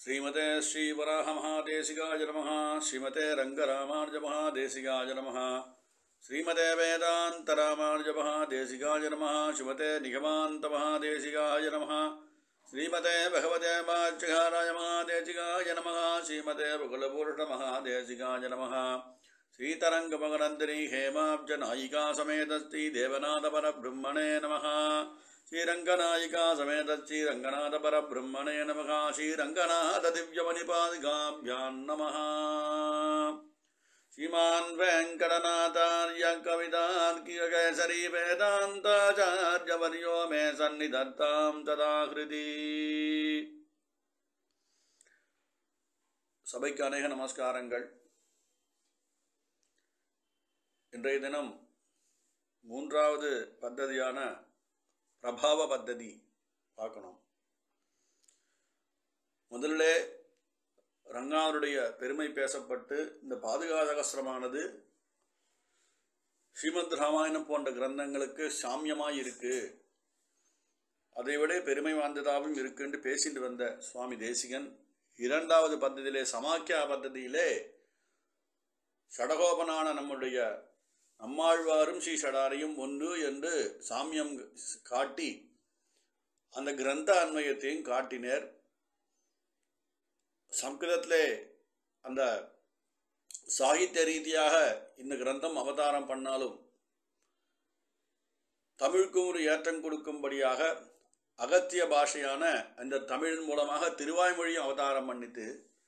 श्रीमते श्रीवराहमहादेशिकाय नमः श्रीमते रङ्गरामार्जमहादेशिकाय नमः श्रीमते वेदान्तरामार्जमहादेशिकाय नमः श्रीमते निगमान्तमहादेशिकाय नमः श्रीमते भगवते वाच्यहाराय महादेशिकाय नमः श्रीमते बकुलपूर्णमहादेशिकाय नमः श्रीतरङ्गमगनन्दिनी हेमाब्जनायिका समेतस्ति देवनाथपरब्रह्मणे नमः श्रीरङ्गनायिका समेत श्रीरङ्गनाथपरब्रह्मणे नमः श्रीरङ्गनाथदिव्यमणिपादिकाभ्यां नमः श्रीमान् वेङ्कटनाथार्य कवितार्किककेसरी वेदान्ताचार्यवर्यो मे सन्निधत्तां तदाकृति சபைக்கு அநேக நமஸ்காரங்கள் இன்றைய தினம் மூன்றாவது பத்ததியான பிரபாவ பத்ததி பார்க்கணும் முதல்ல ரங்காவருடைய பெருமை பேசப்பட்டு இந்த பாதுகாதகஸ்திரமானது ஸ்ரீமத் ராமாயணம் போன்ற கிரந்தங்களுக்கு சாமியமாய் இருக்கு அதை விட பெருமை வாய்ந்ததாகவும் இருக்குன்னு பேசிட்டு வந்த சுவாமி தேசிகன் இரண்டாவது பദ്ധதியிலே சமாக்கியா பദ്ധதியிலே ஷடகோபனான நம்முடைய நம்மாழ்வாரும் ஸ்ரீ ஷடாரையும் ஒன்று என்று சாமியம் காட்டி அந்த கிரந்த அன்மயத்தையும் காட்டினர் சம்ஸ்கிருதத்திலே அந்த சாகித்ய ரீதியாக இந்த கிரந்தம் அவதாரம் பண்ணாலும் தமிழுக்கும் ஒரு ஏற்றம் கொடுக்கும்படியாக அகத்திய பாஷையான அந்த தமிழின் மூலமாக திருவாய்மொழியும் அவதாரம் பண்ணிட்டு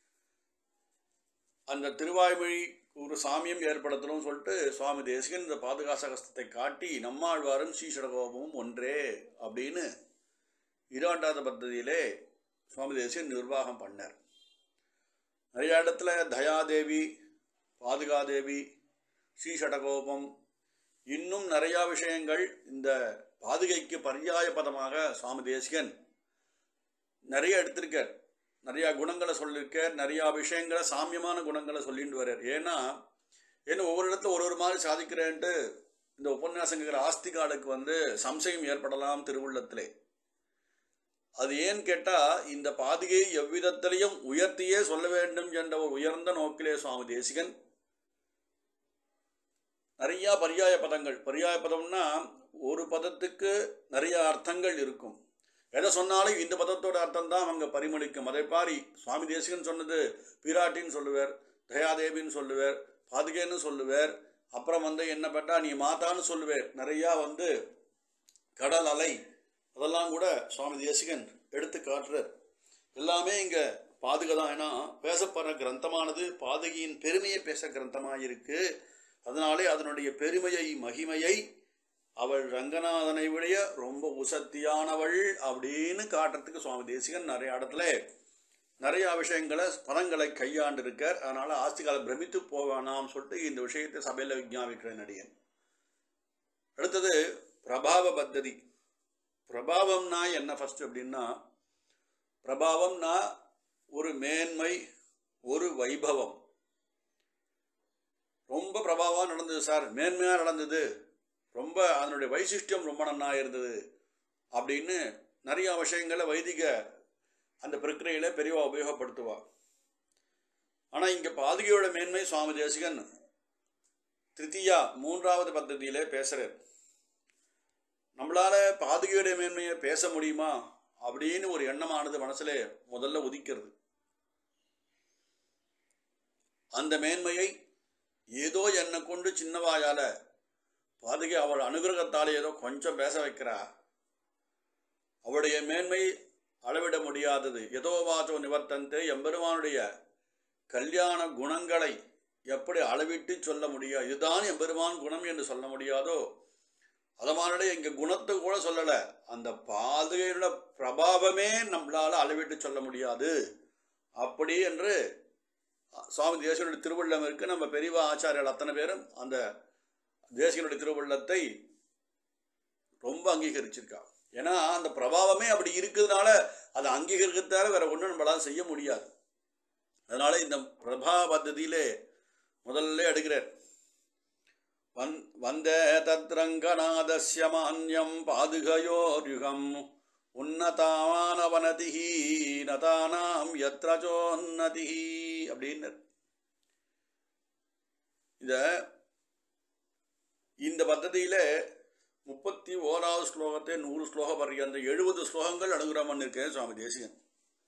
அந்த திருவாய்மொழி ஒரு சாமியம் ஏற்படுத்தணும்னு சொல்லிட்டு சுவாமி தேசிகன் இந்த பாதுகாசகஸ்தத்தை காட்டி நம்மாழ்வாரும் ஸ்ரீஷடகோபமும் ஒன்றே அப்படின்னு இரண்டாவது பദ്ധதியிலே சுவாமி தேசிகன் நிர்வாகம் பண்ணார் நிறைய இடத்துல தயாதேவி பாதுகாதேவி ஸ்ரீஷடகோபம் இன்னும் நிறையா விஷயங்கள் இந்த பாதுகைக்கு பர்யாய பதமாக சுவாமி தேசிகன் நிறைய எடுத்திருக்கார் நிறையா குணங்களை சொல்லியிருக்கார் நிறையா விஷயங்களை சாமியமான குணங்களை சொல்லிட்டு வர்றார் ஏன்னா ஏன்னா ஒவ்வொரு இடத்துல ஒரு ஒரு மாதிரி சாதிக்கிறேன்ட்டு இந்த உபன்யாசங்கிற ஆஸ்திகாலுக்கு வந்து சம்சயம் ஏற்படலாம் திருவுள்ளத்திலே அது ஏன்னு கேட்டால் இந்த பாதிகையை எவ்விதத்திலையும் உயர்த்தியே சொல்ல வேண்டும் என்ற ஒரு உயர்ந்த நோக்கிலே சுவாமி தேசிகன் நிறையா பரியாய பதங்கள் பரியாய பதம்னா ஒரு பதத்துக்கு நிறைய அர்த்தங்கள் இருக்கும் எதை சொன்னாலும் இந்த பதத்தோட அர்த்தம் தான் அவங்க பரிமளிக்கும் அதை பாரி சுவாமி தேசிகன் சொன்னது பிராட்டின்னு சொல்லுவார் தயாதேவின்னு சொல்லுவார் பாதுகேன்னு சொல்லுவார் அப்புறம் வந்து என்ன பட்டா நீ மாதான்னு சொல்லுவார் நிறையா வந்து கடல் அலை அதெல்லாம் கூட சுவாமி தேசிகன் எடுத்து காட்டுறார் எல்லாமே இங்கே பாதுகை தான் ஏன்னா பேசப்படுற கிரந்தமானது பாதுகையின் பெருமையை பேச கிரந்தமாக இருக்கு அதனாலே அதனுடைய பெருமையை மகிமையை அவள் ரங்கநாதனை விட ரொம்ப உசத்தியானவள் அப்படின்னு காட்டுறதுக்கு சுவாமி தேசிகன் நிறைய இடத்துல நிறைய விஷயங்களை பதங்களை கையாண்டு இருக்கார் அதனால ஆஸ்திகால பிரமித்து போவானாம் சொல்லிட்டு இந்த விஷயத்தை சபையில் விஜாபிக்கிறேன் நடிகன் அடுத்தது பிரபாவ பத்ததி பிரபாவம்னா என்ன ஃபர்ஸ்ட் அப்படின்னா பிரபாவம்னா ஒரு மேன்மை ஒரு வைபவம் ரொம்ப பிரபாவம் நடந்தது சார் மேன்மையாக நடந்தது ரொம்ப அதனுடைய வைசிஷ்டியம் ரொம்ப நன்னா இருந்தது அப்படின்னு நிறைய விஷயங்களை வைதிக அந்த பிரக்கிரையில் பெரியவா உபயோகப்படுத்துவா ஆனால் இங்கே பாதுகையோட மேன்மை சுவாமி தேசிகன் திருத்தியா மூன்றாவது பద్ధதியிலே பேசுகிறார் நம்மளால் பாதுகையோட மேன்மையை பேச முடியுமா அப்படின்னு ஒரு எண்ணமானது மனசுல முதல்ல உதிக்கிறது அந்த மேன்மையை ஏதோ என்னை கொண்டு சின்னவாயால பாதுகை அவள் அனுகிரகத்தால் ஏதோ கொஞ்சம் பேச வைக்கிறா அவளுடைய மேன்மை அளவிட முடியாதது ஏதோ வாச்சோ நிவர்த்தந்தே எம்பெருமானுடைய கல்யாண குணங்களை எப்படி அளவிட்டு சொல்ல முடியாது இதுதான் எம்பெருமான் குணம் என்று சொல்ல முடியாதோ அதமானே இங்க குணத்தை கூட சொல்லலை அந்த பாதுகையோட பிரபாவமே நம்மளால அளவிட்டு சொல்ல முடியாது அப்படி என்று சுவாமி தேசியனுடைய திருவள்ளம் இருக்கு நம்ம பெரியவா ஆச்சாரியர்கள் அத்தனை பேரும் அந்த தேசியனுடைய திருவள்ளத்தை ரொம்ப அங்கீகரிச்சிருக்கா ஏன்னா அந்த பிரபாவமே அப்படி இருக்கிறதுனால அதை அங்கீகரிக்கிறதால வேற ஒன்றும் நம்மளால செய்ய முடியாது அதனால இந்த பிரபா பద్ధதியிலே முதல்ல எடுக்கிறார் வந் வந்தே தத்ரங்கநாதஸ்ய மான்யம் பாதுகயோர்யுகம் உன்னதானவனதிஹி நதானாம் யத்ரஜோன்னதிஹி அப்படின்னு இந்த இந்த பద్ధதியில முப்பத்தி ஓராவது ஸ்லோகத்தை நூறு ஸ்லோகம் பர்யந்த எழுபது ஸ்லோகங்கள் அனுகிரகம் பண்ணிருக்கேன் சுவாமி தேசிகன்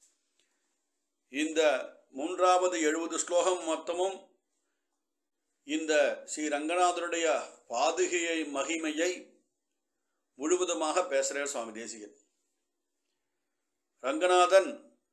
இந்த மூன்றாவது எழுபது ஸ்லோகம் மொத்தமும் இந்த ஸ்ரீ ரங்கநாதருடைய பாதுகையை மகிமையை முழுவதுமாக பேசுகிறார் சுவாமி தேசிகன் ரங்கநாதன்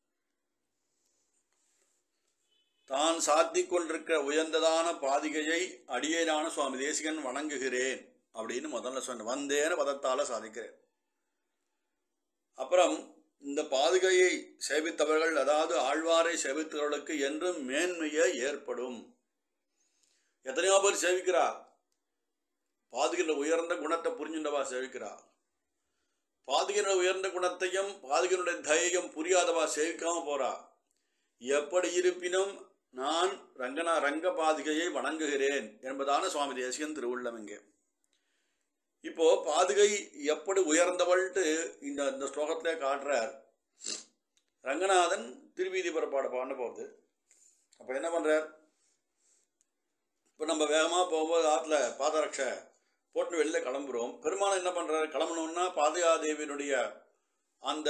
தான் சாத்திக் கொண்டிருக்கிற உயர்ந்ததான பாதிகையை அடியேனான சுவாமி தேசிகன் வணங்குகிறேன் அப்படின்னு முதல்ல சொன்ன வந்தேன பதத்தால சாதிக்கிறேன் அப்புறம் இந்த பாதுகையை சேவித்தவர்கள் அதாவது ஆழ்வாரை சேவித்தவர்களுக்கு என்றும் மேன்மையே ஏற்படும் எத்தனையோ பேர் சேவிக்கிறா பாதுகின்ற உயர்ந்த குணத்தை புரிஞ்சுண்டவா சேவிக்கிறா பாதுகின்ற உயர்ந்த குணத்தையும் பாதுகினுடைய தயையும் புரியாதவா சேவிக்காம போறா எப்படி இருப்பினும் நான் ரங்கனா ரங்க பாதுகையை வணங்குகிறேன் என்பதான சுவாமி தேசிகன் திருவுள்ளம் இங்கே இப்போ பாதுகை எப்படி உயர்ந்தவள்ட்டு இந்த இந்த ஸ்லோகத்திலே காட்டுறார் ரங்கநாதன் திருவீதி புறப்பாடு பாட போகுது அப்போ என்ன பண்ணுறார் இப்போ நம்ம வேகமாக போகும்போது ஆற்றுல பாதரட்சை போட்டு வெளில கிளம்புறோம் பெருமாள் என்ன பண்ணுறாரு கிளம்பணும்னா பாதுகாதேவியினுடைய அந்த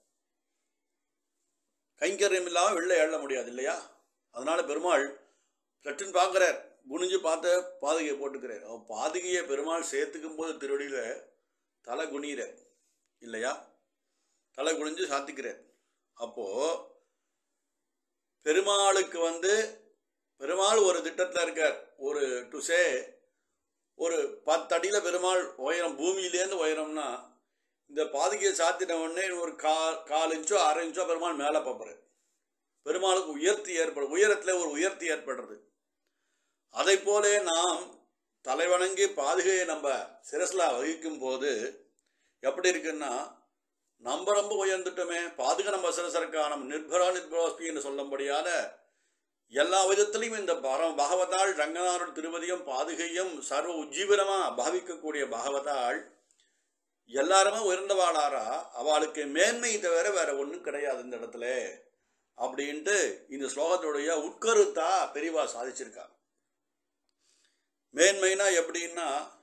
கைங்கரியம் இல்லாமல் வெளில எழ முடியாது இல்லையா அதனால பெருமாள் சட்டுன்னு பார்க்குறார் குனிஞ்சு பார்த்த பாதுகையை போட்டுக்கிறார் அவன் பாதுகையை பெருமாள் சேர்த்துக்கும் போது திருவடியில் தலை குனிகிற இல்லையா தலை குனிஞ்சு சாத்திக்கிறார் அப்போது பெருமாளுக்கு வந்து பெருமாள் ஒரு திட்டத்தில் இருக்கார் ஒரு டு சே ஒரு பத்தடியில் பெருமாள் உயரம் பூமியிலேருந்து உயரம்னா இந்த பாதுகையை சாத்தின உடனே ஒரு கா கால் இன்ச்சோ அரை இன்ச்சோ பெருமாள் மேலே பார்ப்பாரு பெருமாளுக்கு உயர்த்தி ஏற்படும் உயரத்தில் ஒரு உயர்த்தி ஏற்படுறது அதை போலே நாம் தலைவணங்கி பாதுகையை நம்ம சிரசில் வகிக்கும் போது எப்படி இருக்குன்னா நம்ம ரொம்ப உயர்ந்துட்டோமே பாதுகா நம்ம சிரசருக்கா நம்ம நிர்பரா நிர்பரோஸ்பி என்று சொல்லும்படியான எல்லா விதத்திலையும் இந்த பர பகவதாள் ரங்கநாதன் திருவதியும் பாதுகையும் சர்வ உஜ்ஜீவனமா பாவிக்கக்கூடிய பகவதாள் எல்லாருமே உயர்ந்தவாளாரா அவளுக்கு மேன்மை தவிர வேற ஒன்றும் கிடையாது இந்த இடத்துல அப்படின்ட்டு இந்த ஸ்லோகத்துடைய உட்கருத்தா பெரிவா சாதிச்சிருக்கா மேன்மைனா எப்படின்னா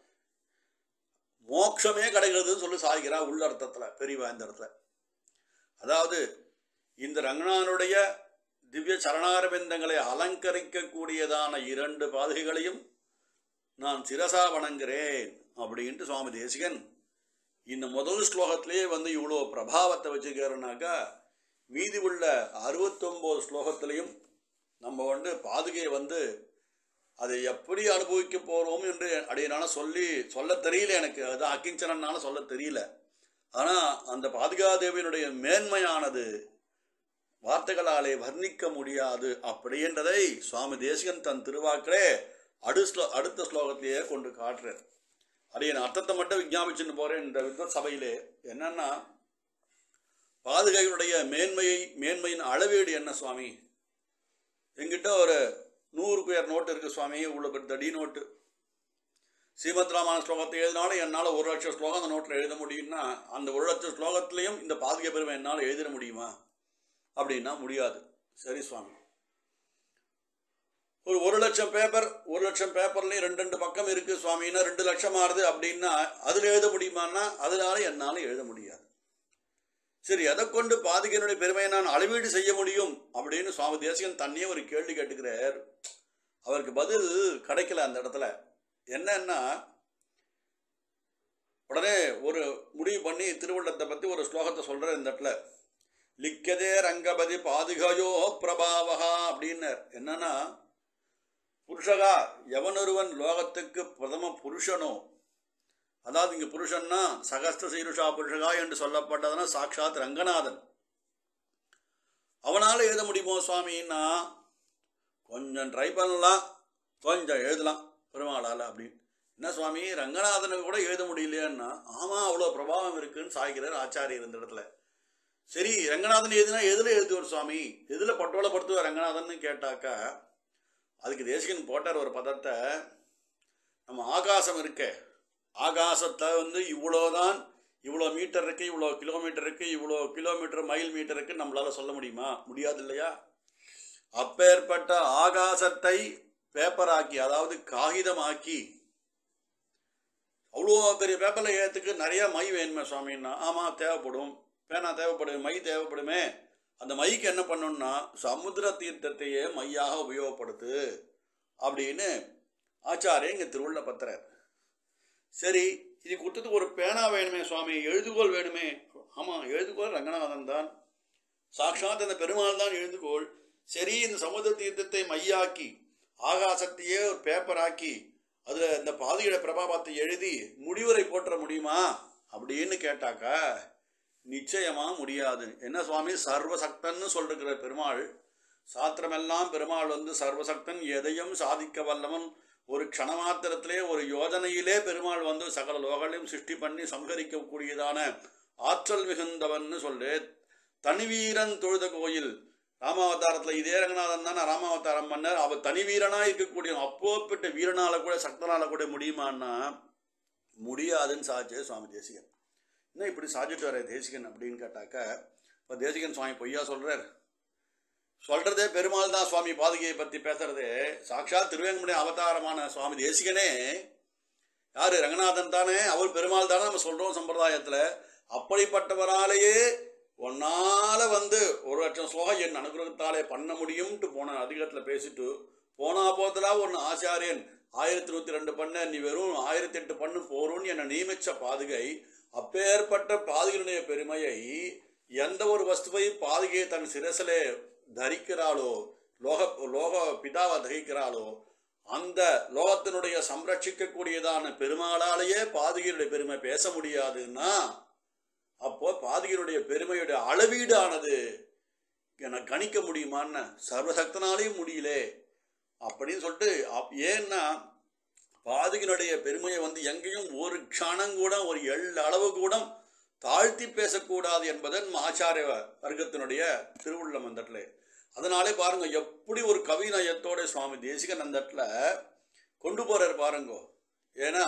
மோட்சமே கிடைக்கிறதுன்னு சொல்லி சாதிக்கிறா உள்ள அர்த்தத்தில் பெரியவா இந்த இடத்துல அதாவது இந்த ரங்கநாதனுடைய திவ்ய சரணாரவிந்தங்களை அலங்கரிக்கக்கூடியதான இரண்டு பாதுகைகளையும் நான் சிரசா வணங்குறேன் அப்படின்ட்டு சுவாமி தேசிகன் இந்த முதல் ஸ்லோகத்திலேயே வந்து இவ்வளோ பிரபாவத்தை வச்சுக்கிறனாக்கா மீதி உள்ள அறுபத்தொம்போது ஸ்லோகத்திலையும் நம்ம வந்து பாதுகையை வந்து அதை எப்படி அனுபவிக்க போகிறோம் என்று அடையினால சொல்லி சொல்ல தெரியல எனக்கு அது அக்கிஞ்சனால சொல்ல தெரியல ஆனால் அந்த பாதுகாதேவியினுடைய மேன்மையானது வார்த்தைகளாலே வர்ணிக்க முடியாது அப்படின்றதை சுவாமி தேசிகன் தன் திருவாக்களே அடு ஸ்லோ அடுத்த ஸ்லோகத்திலேயே கொண்டு காட்டுறார் அதை என் அர்த்தத்தை மட்டும் விஞ்ஞாபிச்சுன்னு போகிறேன் இந்த வித்வத் சபையிலே என்னன்னா பாதுகையினுடைய மேன்மையை மேன்மையின் அளவீடு என்ன சுவாமி எங்கிட்ட ஒரு நூறு பேர் நோட்டு இருக்கு சுவாமி உள்ள பெரிய டி நோட்டு ஸ்ரீமத் ராமாயண ஸ்லோகத்தை எழுதினாலும் என்னால் ஒரு லட்சம் ஸ்லோகம் அந்த நோட்டில் எழுத முடியும்னா அந்த ஒரு லட்சம் ஸ்லோகத்திலையும் இந்த பாதுகை பெருமை என்னால் எழுதிட முடியுமா அப்படின்னா முடியாது சரி சுவாமி ஒரு ஒரு லட்சம் பேப்பர் ஒரு லட்சம் பேப்பர்லேயும் ரெண்டு ரெண்டு பக்கம் இருக்கு சுவாமின்னா ரெண்டு லட்சம் ஆறுது அப்படின்னா அதில் எழுத முடியுமான்னா அதனால என்னால் எழுத முடியாது சரி எதை கொண்டு பாதுகையினுடைய பெருமையை நான் அளவீடு செய்ய முடியும் அப்படின்னு சுவாமி தேசிகன் தண்ணியே ஒரு கேள்வி கேட்டுக்கிறார் அவருக்கு பதில் கிடைக்கல அந்த இடத்துல என்னன்னா உடனே ஒரு முடிவு பண்ணி திருவள்ளத்தை பற்றி ஒரு ஸ்லோகத்தை சொல்கிறேன் இந்த இடத்துல லிக்கதே ரங்கபதி பாதுகையோ பிரபாவகா அப்படின்னார் என்னன்னா புருஷகா எவனொருவன் லோகத்துக்கு பிரதம புருஷனோ அதாவது இங்க புருஷன்னா சகஸ்த சீருஷா புருஷகா என்று சொல்லப்பட்டதுன்னா சாட்சாத் ரங்கநாதன் அவனால எழுத முடியுமோ சுவாமின்னா கொஞ்சம் ட்ரை பண்ணலாம் கொஞ்சம் எழுதலாம் பெருமாளால் அப்படின்னு என்ன சுவாமி ரங்கநாதனுக்கு கூட எழுத முடியலையான்னா ஆமாம் அவ்வளோ பிரபாவம் இருக்குன்னு சாய்கிறார் ஆச்சாரியர் இந்த இடத்துல சரி ரங்கநாதன் எழுதினா எதில் எழுதுவார் சுவாமி எதில் பட்டோலப்படுத்துவார் ரங்கநாதன் கேட்டாக்கா அதுக்கு தேசிகன் போட்டார் ஒரு பதத்தை நம்ம ஆகாசம் இருக்கே ஆகாசத்தை வந்து இவ்வளோதான் இவ்வளோ மீட்டர் இருக்கு இவ்வளோ கிலோமீட்டர் இருக்கு இவ்வளோ கிலோமீட்டர் மைல் மீட்டர் இருக்கு நம்மளால சொல்ல முடியுமா முடியாது இல்லையா அப்பேற்பட்ட ஆகாசத்தை பேப்பராக்கி அதாவது காகிதமாக்கி அவ்வளோ பெரிய பேப்பரில் ஏற்றுக்கு நிறைய மை வேணுமே சுவாமின்னா ஆமாம் தேவைப்படும் பேனா தேவைப்படுமே மை தேவைப்படுமே அந்த மைக்கு என்ன பண்ணணும்னா சமுத்திர தீர்த்தத்தையே மையாக உபயோகப்படுத்து அப்படின்னு ஆச்சாரியன் இங்கே திருவுள்ள பத்திரர் சரி இது கொடுத்ததுக்கு ஒரு பேனா வேணுமே சுவாமி எழுதுகோல் வேணுமே ஆமாம் எழுதுகோல் ரங்கநாதன் தான் சாட்சாத் அந்த பெருமாள் தான் எழுதுகோள் சரி இந்த சமுத்திர தீர்த்தத்தை மையாக்கி ஆகாசத்தையே ஒரு பேப்பராக்கி அதில் இந்த பாதியோட பிரபாவத்தை எழுதி முடிவுரை போட்டுற முடியுமா அப்படின்னு கேட்டாக்கா நிச்சயமா முடியாது என்ன சுவாமி சர்வசக்தன்னு சொல்லிருக்கிற பெருமாள் சாத்திரமெல்லாம் பெருமாள் வந்து சர்வசக்தன் எதையும் சாதிக்க வல்லவன் ஒரு க்ஷணமாத்திரத்திலே ஒரு யோஜனையிலே பெருமாள் வந்து சகல லோகங்களையும் சிருஷ்டி பண்ணி சம்ஹரிக்கக்கூடியதான ஆற்றல் மிகுந்தவன்னு சொல்லு தனிவீரன் தொழுத கோயில் ராமாவதாரத்தில் இதே ரங்கநாதன் தான் ராமாவதாரம் பண்ணார் அவர் தனி வீரனா இருக்கக்கூடிய அப்போப்பட்ட வீரனால கூட சக்தனால கூட முடியுமான்னா முடியாதுன்னு சாச்சே சுவாமி தேசிகன் என்ன இப்படி சாதிட்டு வர தேசிகன் அப்படின்னு கேட்டாக்க இப்போ தேசிகன் சுவாமி பொய்யா சொல்றார் சொல்றதே பெருமாள் தான் சுவாமி பாதுகையை பத்தி பேசுறதே சாட்சாத் திருவேங்கமுடி அவதாரமான சுவாமி தேசிகனே யாரு ரங்கநாதன் தானே அவர் பெருமாள் தானே நம்ம சொல்றோம் சம்பிரதாயத்துல அப்படிப்பட்டவராலேயே உன்னால வந்து ஒரு லட்சம் ஸ்லோகம் என் அனுகிரகத்தாலே பண்ண முடியும்ட்டு போன அதிகத்துல பேசிட்டு போனா போதலா ஒன்று ஆச்சாரியன் ஆயிரத்தி நூத்தி ரெண்டு பண்ண நீ வெறும் ஆயிரத்தி எட்டு பண்ணு போறோம்னு என்னை நியமிச்ச பாதுகை அப்பேற்பட்ட பாதுகையினுடைய பெருமையை எந்த ஒரு வஸ்துவை பாதுகையை தன் சிரசிலே தரிக்கிறாளோ லோக லோக பிதாவை தரிக்கிறாளோ அந்த லோகத்தினுடைய சம்ரட்சிக்கக்கூடியதான பெருமாளாலேயே பாதுகையுடைய பெருமை பேச முடியாதுன்னா அப்போ பாதுகையுடைய பெருமையுடைய அளவீடானது என கணிக்க முடியுமான்னு சர்வசக்தனாலையும் முடியலே அப்படின்னு சொல்லிட்டு அப்- ஏன்னா பாதுகினுடைய பெருமையை வந்து எங்கேயும் ஒரு க்ஷணம் கூட ஒரு எள் அளவு கூட தாழ்த்தி பேசக்கூடாது என்பதன் ஆச்சாரிய வர்க்கத்தினுடைய திருவுள்ளம் அந்த இடத்துல அதனாலே பாருங்க எப்படி ஒரு கவிநயத்தோட சுவாமி தேசிகன் அந்த இடத்துல கொண்டு போறார் பாருங்க ஏன்னா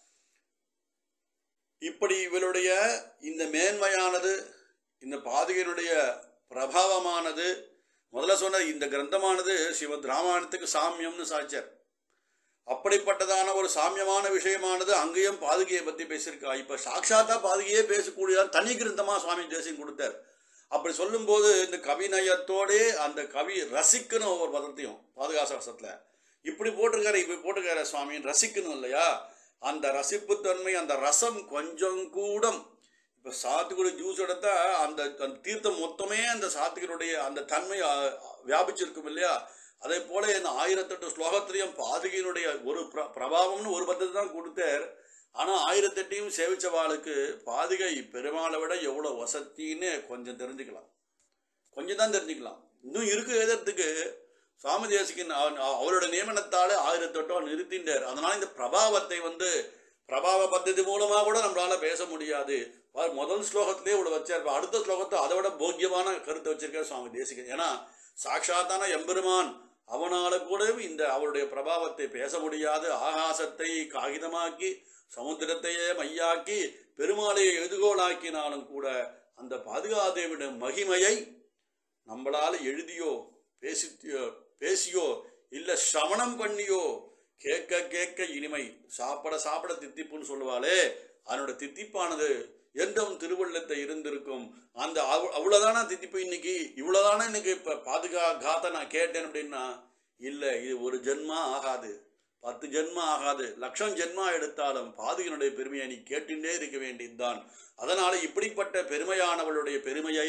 இப்படி இவருடைய இந்த மேன்மையானது இந்த பாதுகையினுடைய பிரபாவமானது முதல்ல சொன்ன இந்த கிரந்தமானது சிவத் ராமாயணத்துக்கு சாமியம்னு சாச்சார் அப்படிப்பட்டதான ஒரு சாமியமான விஷயமானது அங்கேயும் பாதுகையை பற்றி பேசியிருக்கா இப்போ சாட்சாத்தா பாதுகையே பேசக்கூடிய தனி கிரந்தமா சுவாமி தேசியம் கொடுத்தார் அப்படி சொல்லும்போது இந்த கவிநயத்தோடே அந்த கவி ரசிக்கணும் ஒவ்வொரு பதத்தையும் பாதுகாசாசத்தில் இப்படி போட்டிருக்காரு இப்படி போட்டிருக்காரு சுவாமி ரசிக்கணும் இல்லையா அந்த ரசிப்புத்தன்மை அந்த ரசம் கொஞ்சம் கூட இப்போ சாத்துக்குடி ஜூஸ் எடுத்தா அந்த அந்த தீர்த்தம் மொத்தமே அந்த சாத்துக்குடைய அந்த தன்மை ஆ, வியாபிச்சிருக்கும் இல்லையா அதே போல இந்த ஆயிரத்தெட்டு ஸ்லோகத்திலையும் பாதுகையினுடைய ஒரு பிர பிரபாவம்னு ஒரு பద్ధதி தான் கொடுத்தார் ஆனால் ஆயிரத்தெட்டையும் சேவிச்சவாளுக்கு பாதுகை பெருமாளை விட எவ்வளோ வசத்தின்னு கொஞ்சம் தெரிஞ்சுக்கலாம் கொஞ்சம் தான் தெரிஞ்சுக்கலாம் இன்னும் இருக்கு எழுதுறதுக்கு சுவாமி தேசிகன் அவ- அவரோட நியமனத்தால் ஆயிரத்தெட்டோ நிறுத்தின்றார் அதனால இந்த பிரபாவத்தை வந்து பிரபாவ பద్ధதி மூலமா கூட நம்மளால பேச முடியாது பாரு, முதல் ஸ்லோகத்திலே இவ்வளவு வச்சார் இப்ப அடுத்த ஸ்லோகத்தை அதை விட போக்கியமான கருத்தை வச்சிருக்கார் சுவாமி தேசிகன் ஏன்னா சாட்சாத்தான எம்பெருமான் அவனால கூட இந்த அவருடைய பிரபாவத்தை பேச முடியாது ஆகாசத்தை காகிதமாக்கி சமுத்திரத்தையே மையாக்கி பெருமாளையை எழுதுகோளாக்கினாலும் கூட அந்த பாதுகாதேவிட மகிமையை நம்மளால எழுதியோ பேசியோ பேசியோ இல்ல சமணம் பண்ணியோ கேட்க கேட்க இனிமை சாப்பிட சாப்பிட தித்திப்புன்னு சொல்லுவாளே அதனோட தித்திப்பானது என்றும் திருவள்ளத்தை இருந்திருக்கும் அந்த அவ்- அவ்வளவுதானா தித்திப்பு இன்னைக்கு இவ்வளவுதானா இன்னைக்கு இப்ப பாதுகா காத்த நான் கேட்டேன் அப்படின்னா இல்ல இது ஒரு ஜென்மா ஆகாது பத்து ஜென்மா ஆகாது லட்சம் ஜென்மா எடுத்தாலும் பாதுகனுடைய பெருமையை நீ கேட்டுட்டே இருக்க வேண்டியதுதான் அதனால இப்படிப்பட்ட பெருமையானவளுடைய பெருமையை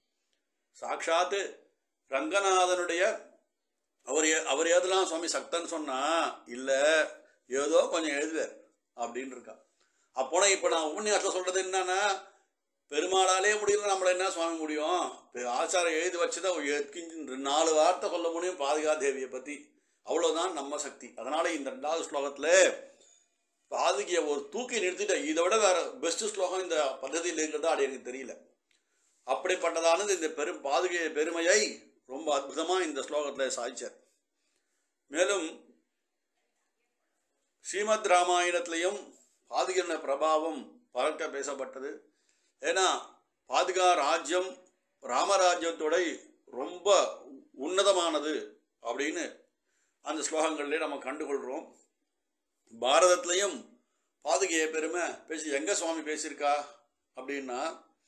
சாட்சாத்து ரங்கநாதனுடைய அவர் ஏ- அவர் ஏதெல்லாம் சுவாமி சக்தன் சொன்னா இல்ல ஏதோ கொஞ்சம் எழுதுவார் அப்படின்னு இருக்கா அப்போனா இப்ப நான் உபன்யாசம் சொல்றது என்னன்னா பெருமாளாலே முடியல நம்மள என்ன சுவாமி முடியும் இப்ப ஆச்சாரம் எழுதி வச்சுதான் ஒரு எத்கிஞ்சு நாலு வார்த்தை சொல்ல முடியும் பாதுகா தேவியை பத்தி அவ்வளவுதான் நம்ம சக்தி அதனால இந்த ரெண்டாவது ஸ்லோகத்துல பாதுகிய ஒரு தூக்கி நிறுத்திட்டேன் இதை விட வேற பெஸ்ட் ஸ்லோகம் இந்த பద్ధதியில் இருக்கிறதா அது எனக்கு தெரியல அப்படிப்பட்டதானது இந்த பெரும் பாதுகை பெருமையை ரொம்ப அற்புதமா இந்த ஸ்லோகத்தில் சாய்ச்சார் மேலும் ஸ்ரீமத் ராமாயணத்திலையும் பாதுகையின பிரபாவம் பறக்க பேசப்பட்டது ஏன்னா பாதுகா ராஜ்யம் ராமராஜ்யத்தோட ரொம்ப உன்னதமானது அப்படின்னு அந்த ஸ்லோகங்கள்லேயே நம்ம கண்டுகொள்கிறோம் பாரதத்துலேயும் பாதுகையை பெருமை பேசி எங்க சுவாமி பேசியிருக்கா அப்படின்னா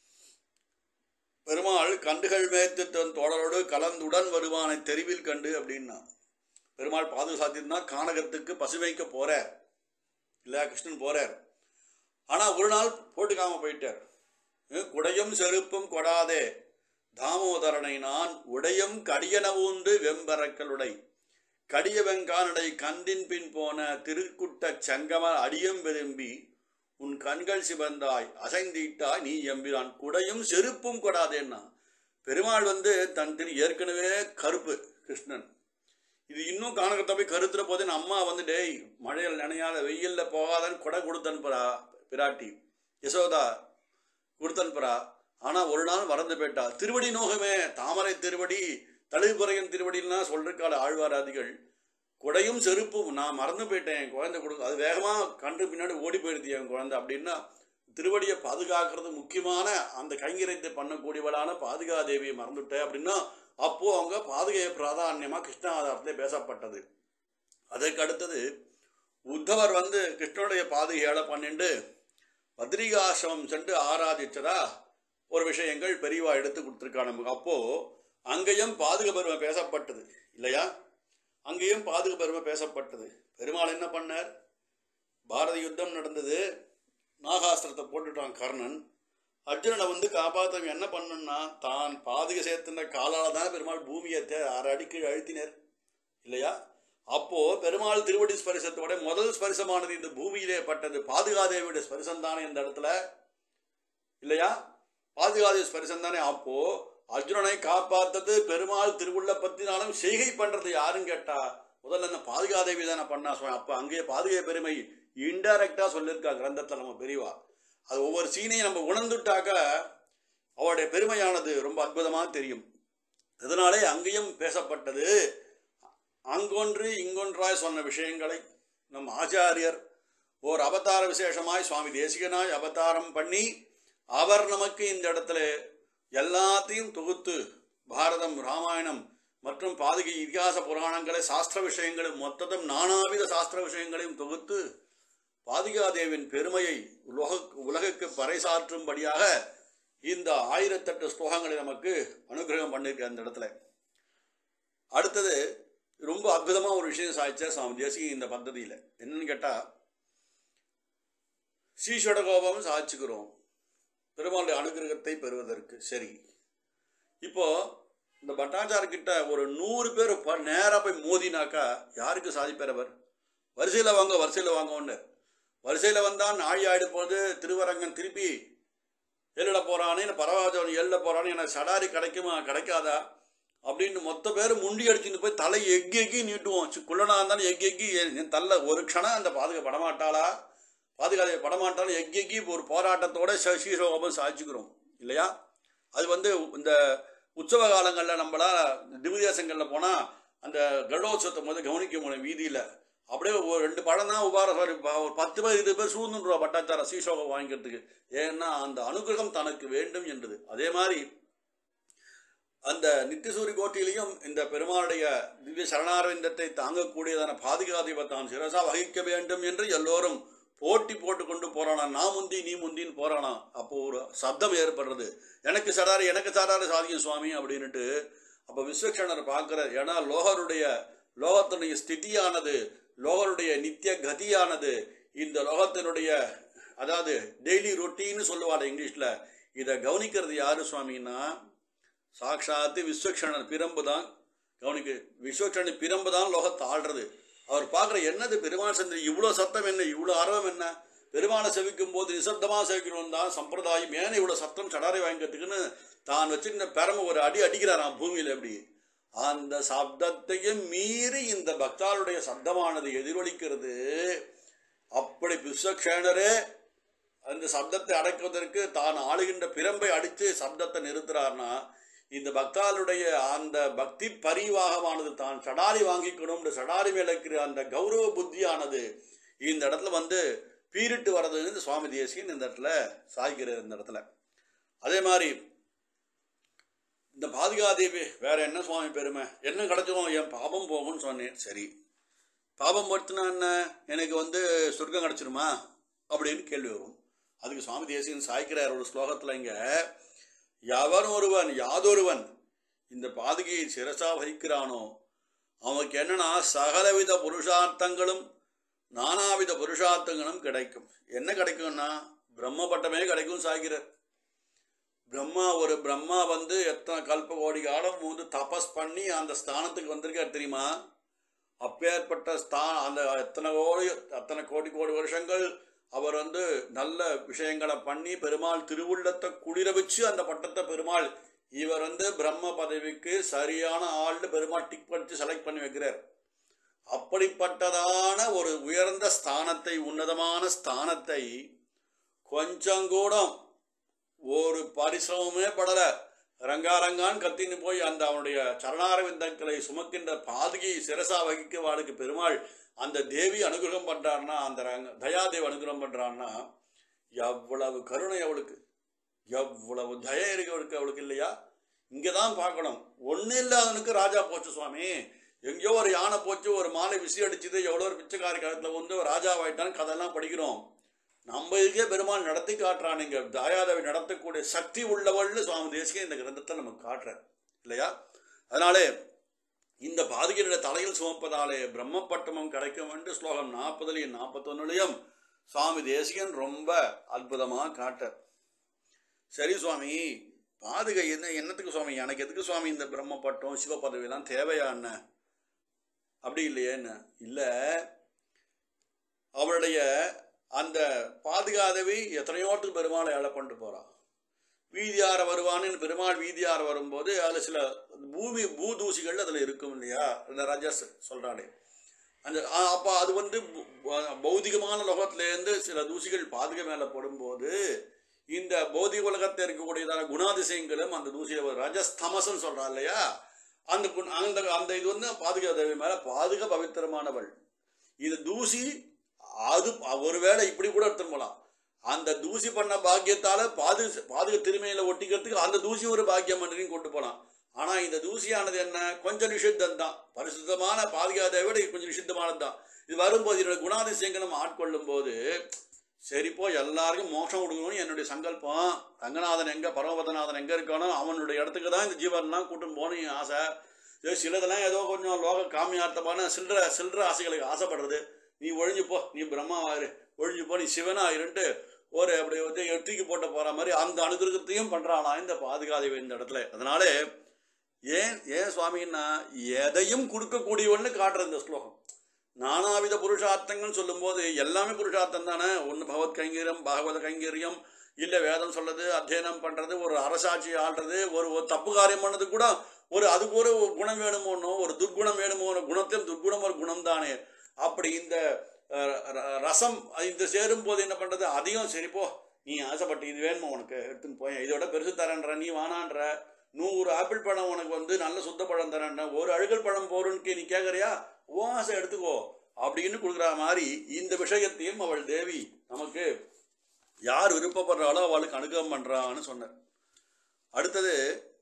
பெருமாள் கண்டுகள் மேய்த்து தன் தோழரோடு கலந்துடன் வருவானை தெருவில் கண்டு அப்படின்னா பெருமாள் பாதுகா சாத்தியம்னா கானகத்துக்கு பசு வைக்க போறார் இல்லையா கிருஷ்ணன் போறார் ஆனா ஒரு நாள் போட்டுக்காம போயிட்டார் அஹ் குடையும் செருப்பும் கொடாதே தாமோதரனை நான் உடையும் கடியனவுண்டு வெம்பரக்களுடை கடிய வெங்கானடை கண்டின் பின் போன திருக்குட்ட சங்கம அடியம் விரும்பி உன் கண்கள் சிவந்தாய் அசைந்தீட்டாய் நீ எம்பிரான் குடையும் செருப்பும் கொடாதேன்னா பெருமாள் வந்து தன் திரு ஏற்கனவே கருப்பு கிருஷ்ணன் இது இன்னும் காணகத்தை போய் கருத்துற போது என் அம்மா வந்து டேய் மழையில் நனையாத வெயில்ல போகாதன்னு கொடை கொடுத்து அனுப்புறா பிராட்டி யசோதா கொடுத்து அனுப்புறா ஆனா ஒரு நாள் மறந்து போயிட்டா திருவடி நோகமே தாமரை திருவடி தழுவுபுறையன் திருவடிலாம் சொல்றாள் ஆழ்வாராதிகள் குடையும் செருப்பும் நான் மறந்து போயிட்டேன் என் குழந்தை கொடுக்க அது வேகமா கண்டு பின்னாடி ஓடி போயிடுது என் குழந்தை அப்படின்னா திருவடியை பாதுகாக்கிறது முக்கியமான அந்த கைங்கரியத்தை பண்ணக்கூடியவளான பாதுகா தேவியை மறந்துட்டேன் அப்படின்னா அப்போ அவங்க பாதுகையை பிராதான்யமா கிருஷ்ணாதாரத்திலே பேசப்பட்டது அதற்கு அடுத்தது உத்தவர் வந்து கிருஷ்ணனுடைய பாதுகையால பண்ணிண்டு பத்ரிகாசிரமம் சென்று ஆராதிச்சதா ஒரு விஷயங்கள் பெரியவா எடுத்து கொடுத்துருக்கா நமக்கு அப்போ அங்கேயும் பாதுக பெருமை பேசப்பட்டது இல்லையா அங்கேயும் பாதுக பெருமை பேசப்பட்டது பெருமாள் என்ன பண்ணார் பாரத யுத்தம் நடந்தது நாகாஸ்திரத்தை போட்டுட்டான் கர்ணன் அர்ஜுனனை வந்து காப்பாத்தவன் என்ன பண்ணணும்னா தான் பாதுக சேர்த்துன காலால தான் பெருமாள் பூமியை தே- அரை அடிக்கு அழுத்தினர் இல்லையா அப்போ பெருமாள் திருவடி ஸ்பரிசத்தோட முதல் ஸ்பரிசமானது இந்த பூமியிலே பட்டது பாதுகாதேவியுடைய ஸ்பரிசம் தானே இந்த இடத்துல இல்லையா பாதுகாதேவி ஸ்பரிசம் தானே அப்போ அர்ஜுனனை காப்பாத்தது பெருமாள் திருவுள்ள பத்தினாலும் செய்கை பண்றது யாருன்னு கேட்டா முதல்ல இந்த பாதுகாதேவி தானே பண்ணா சுவாமி அப்ப அங்கேயே பாதுகை பெருமை இன்டைரக்டா சொல்லியிருக்கா கிரந்தத்துல நம்ம பெரியவா அது ஒவ்வொரு சீனையும் நம்ம உணர்ந்துட்டாக்க அவருடைய பெருமையானது ரொம்ப அற்புதமா தெரியும் இதனாலே அங்கேயும் பேசப்பட்டது அங்கொன்று இங்கொன்றாய் சொன்ன விஷயங்களை நம் ஆச்சாரியர் ஓர் அவதார விசேஷமாய் சுவாமி தேசிகனாய் அவதாரம் பண்ணி அவர் நமக்கு இந்த இடத்துல எல்லாத்தையும் தொகுத்து பாரதம் ராமாயணம் மற்றும் பாதுகை இதிகாச புராணங்களை சாஸ்திர விஷயங்களை மொத்தத்தும் நானாவித சாஸ்திர விஷயங்களையும் தொகுத்து பாதுகாதேவின் பெருமையை உலக உலகுக்கு பறைசாற்றும்படியாக இந்த ஆயிரத்தெட்டு ஸ்லோகங்களை நமக்கு அனுகிரகம் பண்ணியிருக்க அந்த இடத்துல அடுத்தது ரொம்ப அற்புதமா ஒரு விஷயம் சாதிச்சார் சுவாமி தேசிக இந்த பദ്ധதியில என்னன்னு கேட்டா ஸ்ரீஸ்வர கோபம் சாதிச்சுக்கிறோம் பெருமாளுடைய அனுகிரகத்தை பெறுவதற்கு சரி இப்போ இந்த பட்டாச்சார் கிட்ட ஒரு நூறு பேர் ப- நேரா போய் மோதினாக்கா யாருக்கு சாதிப்பார் அவர் வரிசையில் வாங்க வரிசையில் வாங்கன்னு வரிசையில் வந்தால் நாழி ஆயிடு போது திருவரங்கன் திருப்பி எல்லிட போறானே பரவாஜவன் எல்ல போறானே எனக்கு சடாரி கிடைக்குமா கிடைக்காதா அப்படின்னு மொத்த பேர் முண்டி அடிச்சுட்டு போய் தலை எக்கி எக்கி நீட்டுவோம் சி, குள்ளனா இருந்தாலும் எக்கி எக்கி என் என் தள்ள ஒரு க்ஷணம் அந்த பாதுகா படமாட்டாளா பாதுகாதை படமாட்டாலும் எக்கி எக்கி ஒரு போராட்டத்தோட சீசோபம் சாதிச்சுக்கிறோம் இல்லையா அது வந்து இந்த உற்சவ காலங்களில் நம்மளா திவ்யதேசங்களில் போனால் அந்த கருடோத்சவத்தை முதல் கவனிக்க முடியும் வீதியில் அப்படியே ஒரு ரெண்டு படம் தான் உபார சாரி ஒரு பத்து பேர் இருபது பேர் சூழ்ந்துருவா பட்டாச்சார சீசோகம் வாங்கிக்கிறதுக்கு ஏன்னா அந்த அனுகிரகம் தனக்கு வேண்டும் என்றது அதே மாதிரி அந்த நித்தியசூரி கோட்டிலையும் இந்த பெருமாளுடைய திவ்ய சரணாரவிந்தத்தை தாங்கக்கூடியதான பாதுகாதிப தான் சிரசா வகிக்க வேண்டும் என்று எல்லோரும் போட்டி போட்டு கொண்டு போறானா நான் முந்தி நீ முந்தின்னு போறானா அப்போ ஒரு சப்தம் ஏற்படுறது எனக்கு சடாரி எனக்கு சடாரி சாதிக்கும் சுவாமி அப்படின்னுட்டு அப்போ விஸ்வக்ஷணர் பார்க்கிறார் ஏன்னா லோகருடைய லோகத்தினுடைய ஸ்திதியானது லோகருடைய நித்திய கதியானது இந்த லோகத்தினுடைய அதாவது டெய்லி ரொட்டீன்னு சொல்லுவாள் இங்கிலீஷ்ல இதை கவனிக்கிறது யாரு சுவாமின்னா சாட்சாத்து விஸ்வக்ஷணன் பிரம்பு தான் கவனிக்க விஸ்வக்ஷணன் பிரம்பு தான் லோகத்தை ஆள்றது அவர் பார்க்குற என்னது பெருமாள் சந்திரி இவ்வளோ சத்தம் என்ன இவ்வளோ ஆர்வம் என்ன பெருமாளை செவிக்கும் போது நிசப்தமாக செவிக்கணும் தான் சம்பிரதாயம் ஏன் இவ்வளோ சத்தம் சடாரை வாங்கிக்கிறதுக்குன்னு தான் வச்சிருந்த பெரம ஒரு அடி அடிக்கிறாராம் பூமியில் எப்படி அந்த சப்தத்தையும் மீறி இந்த பக்தாளுடைய சப்தமானது எதிரொலிக்கிறது அப்படி விஸ்வக்ஷேணரே அந்த சப்தத்தை அடக்குவதற்கு தான் ஆளுகின்ற பிரம்பை அடித்து சப்தத்தை நிறுத்துறார்னா இந்த பக்தாளுடைய அந்த பக்தி பரிவாகமானது தான் சடாரி வாங்கிக்கணும்னு சடாரி மேல இருக்கிற அந்த கௌரவ புத்தியானது இந்த இடத்துல வந்து பீரிட்டு வர்றதுன்னு இந்த சுவாமி தேசியன் இந்த இடத்துல சாய்க்கிறார் இந்த இடத்துல அதே மாதிரி இந்த பாதுகாதேவி வேற என்ன சுவாமி பெருமை என்ன கிடைச்சிரும் என் பாபம் போகும்னு சொன்னேன் சரி பாபம் பொறுத்துனா என்ன எனக்கு வந்து சொர்க்கம் கிடைச்சிருமா அப்படின்னு கேள்வி வரும் அதுக்கு சுவாமி தேசிகன் சாய்க்கிறார் ஒரு ஸ்லோகத்தில் இங்க எவன் ஒருவன் யாதொருவன் இந்த பாதுகையை சிரசா வகிக்கிறானோ அவனுக்கு என்னன்னா சகலவித புருஷார்த்தங்களும் நானாவித புருஷார்த்தங்களும் கிடைக்கும் என்ன கிடைக்கும்னா பிரம்ம பட்டமே கிடைக்கும் சாய்கிறார் பிரம்மா ஒரு பிரம்மா வந்து எத்தனை கல்ப கோடி காலம் வந்து தபஸ் பண்ணி அந்த ஸ்தானத்துக்கு வந்திருக்கார் தெரியுமா அப்பேற்பட்ட ஸ்தா அந்த எத்தனை கோடி அத்தனை கோடி கோடி வருஷங்கள் அவர் வந்து நல்ல விஷயங்களை பண்ணி பெருமாள் திருவுள்ளத்தை குளிர வச்சு அந்த பட்டத்தை பெருமாள் இவர் வந்து பிரம்ம பதவிக்கு சரியான ஆள்னு பெருமாள் டிக் பண்ணி செலக்ட் பண்ணி வைக்கிறார் அப்படிப்பட்டதான ஒரு உயர்ந்த ஸ்தானத்தை உன்னதமான ஸ்தானத்தை கொஞ்சம் கூட ஒரு பரிசிரமமே படல ரங்காரங்கான் கத்தின்னு போய் அந்த அவனுடைய சரணாரவிந்தங்களை சுமக்கின்ற பாதுகை சிரசா வகிக்க வாளுக்கு பெருமாள் அந்த தேவி அனுகிரகம் பண்றான்னா அந்த ரங்க தயாதேவி அனுகிரகம் பண்றான்னா எவ்வளவு கருணை அவளுக்கு எவ்வளவு தயை இருக்கு அவளுக்கு அவளுக்கு இல்லையா இங்கே தான் பார்க்கணும் ஒன்றும் இல்லாதவனுக்கு ராஜா போச்சு சுவாமி எங்கேயோ ஒரு யானை போச்சு ஒரு மாலை விசி அடிச்சுது எவ்வளோ ஒரு பிச்சைக்காரி காலத்தில் வந்து ராஜாவாயிட்டான்னு கதையெல்லாம் படிக்கிறோம் நம்ம இதுக்கே பெருமாள் நடத்தி காட்டுறானுங்க தாயாதேவி நடத்தக்கூடிய சக்தி உள்ளவள்னு சுவாமி தேசிகன் இந்த கிரந்தத்தை நமக்கு காட்டுறார் இல்லையா அதனாலே இந்த பாதகியருடைய தலையில் சுமப்பதாலே பிரம்மப்பட்டமும் கிடைக்கும் என்று ஸ்லோகம் நாற்பதுலையும் நாற்பத்தொன்னுலையும் சுவாமி தேசிகன் ரொம்ப அற்புதமாக காட்டார் சரி சுவாமி பாதுகை என்ன என்னத்துக்கு சுவாமி எனக்கு எதுக்கு சுவாமி இந்த பிரம்மப்பட்டம் சிவ பதவியெல்லாம் தேவையா என்ன அப்படி இல்லையே என்ன இல்லை அவளுடைய அந்த பாதுகாதவி எத்தனையோட்டுக்கு பெருமாளை அழ கொண்டு போறா வீதியார வருவான்னு பெருமாள் வீதியார வரும்போது அதில் சில பூமி பூதூசிகள் அதில் இருக்கும் இல்லையா இந்த ரஜஸ் சொல்றானே அந்த அப்போ அது வந்து பு- பௌதிகமான லோகத்திலேருந்து சில தூசிகள் பாதுகை மேலே போடும்போது இந்த பௌதிக உலகத்தில் இருக்கக்கூடியதான குணாதிசயங்களும் அந்த தூசியில் ரஜஸ் தமசன்னு சொல்றா இல்லையா அந்த குண- அந்த அந்த இது வந்து பாதுகா தேவி மேலே பாதுக பவித்திரமானவள் இது தூசி அது ஒருவேளை இப்படி கூட எடுத்துன்னு போலாம் அந்த தூசி பண்ண பாக்கியத்தால பாது பாதுக திருமையில ஒட்டிக்கிறதுக்கு அந்த தூசி ஒரு பாக்கியம் பண்ணியும் கொண்டு போலாம் ஆனா இந்த தூசியானது என்ன கொஞ்சம் நிஷித்தம் தான் பரிசுத்தமான பாதுகாதை விட இது கொஞ்சம் நிஷித்தமானது தான் இது வரும்போது இதோட குணாதிசயங்களை நம்ம ஆட்கொள்ளும் போது சரிப்போ எல்லாருக்கும் மோட்சம் கொடுக்கணும்னு என்னுடைய சங்கல்பம் ரங்கநாதன் எங்க பரமபதநாதன் எங்க இருக்கானோ அவனுடைய இடத்துக்கு தான் இந்த ஜீவன்லாம் கூட்டும் போகணும் என் ஆசை இது சிலதெல்லாம் ஏதோ கொஞ்சம் லோக காமியார்த்தமான சில்லற சில்லற ஆசைகளுக்கு ஆசைப்படுறது நீ ஒழிஞ்சு போ நீ பிரம்மாவாயிரு ஒழிஞ்சு போ நீ சிவனாயிருன்ட்டு ஒரு அப்படி வந்து தூக்கி போட்ட போற மாதிரி அந்த அனுகிரகத்தையும் பண்றானா இந்த பாதுகாதேவி இந்த இடத்துல அதனால ஏன் ஏன் சுவாமின்னா எதையும் கொடுக்கக்கூடியவன்னு காட்டுற இந்த ஸ்லோகம் நானாவித புருஷார்த்தங்கள் சொல்லும்போது எல்லாமே புருஷார்த்தம் தானே ஒன்று பகவத் கைங்கரியம் பாகவத கைங்கரியம் இல்லை வேதம் சொல்றது அத்தியனம் பண்றது ஒரு அரசாட்சி ஆள்றது ஒரு ஒரு தப்பு காரியம் பண்ணது கூட ஒரு அதுக்கு ஒரு குணம் வேணுமோனோ ஒரு துர்குணம் வேணுமோ குணத்தையும் துர்குணம் ஒரு குணம் தானே அப்படி இந்த அஹ், ர- ரசம் இந்த சேரும் போது என்ன பண்றது அதையும் சரி போ நீ ஆசைப்பட்டு இது வேணுமா உனக்கு எடுத்துன்னு போய் இதோட பெருசு தரேன்ற நீ வானான்ற நூறு ஆப்பிள் பழம் உனக்கு வந்து நல்ல சுத்த பழம் தரேன்ற ஒரு அழுகல் பழம் போறேன்னு நீ கேட்குறியா ஓ ஆசை எடுத்துக்கோ அப்படின்னு கொடுக்குற மாதிரி இந்த விஷயத்தையும் அவள் தேவி நமக்கு யார் விருப்பப்படுறாளோ அவளுக்கு அனுகிரகம் பண்றான்னு சொன்னார் அடுத்தது